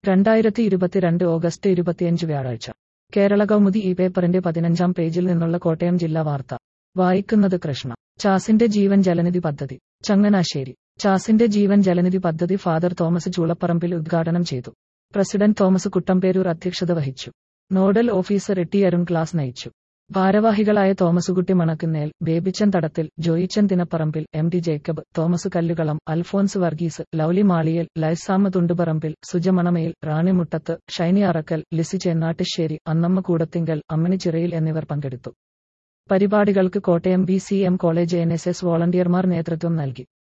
രണ്ടായിരത്തി ഇരുപത്തിരണ്ട് ഓഗസ്റ്റ് ഇരുപത്തിയഞ്ച് വ്യാഴാഴ്ച കേരള കൗമുദി ഈ പേപ്പറിന്റെ പതിനഞ്ചാം പേജിൽ നിന്നുള്ള കോട്ടയം ജില്ലാ വാർത്ത വായിക്കുന്നത് കൃഷ്ണ ചാസിന്റെ ജീവൻ ജലനിധി പദ്ധതി ചങ്ങനാശ്ശേരി ചാസിന്റെ ജീവൻ ജലനിധി പദ്ധതി ഫാദർ തോമസ് ചൂളപ്പറമ്പിൽ ഉദ്ഘാടനം ചെയ്തു പ്രസിഡന്റ് തോമസ് കുട്ടമ്പേരൂർ അധ്യക്ഷത വഹിച്ചു nodal officer T Arun class നയിച്ചു ഭാരവാഹികളായ തോമസുകുട്ടി മണക്കുന്നേൽ ബേബിച്ചൻ തടത്തിൽ ജോയിച്ചൻ ദിനപ്പറമ്പിൽ എം ഡി ജേക്കബ് തോമസ് കല്ലുകളം അൽഫോൻസ് വർഗീസ് ലൗലി മാളിയൽ ലൈസാമ തുണ്ടുപറമ്പിൽ സുജമണമയിൽ റാണിമുട്ടത്ത് ഷൈനി അറക്കൽ ലിസി ചേന്നാട്ടിശ്ശേരി അന്നമ്മ കൂടത്തിങ്കൽ അമ്മണി ചിറയിൽ എന്നിവർ പങ്കെടുത്തു പരിപാടികൾക്ക് Kottayam B C M college N S S വോളണ്ടിയർമാർ നേതൃത്വം നൽകി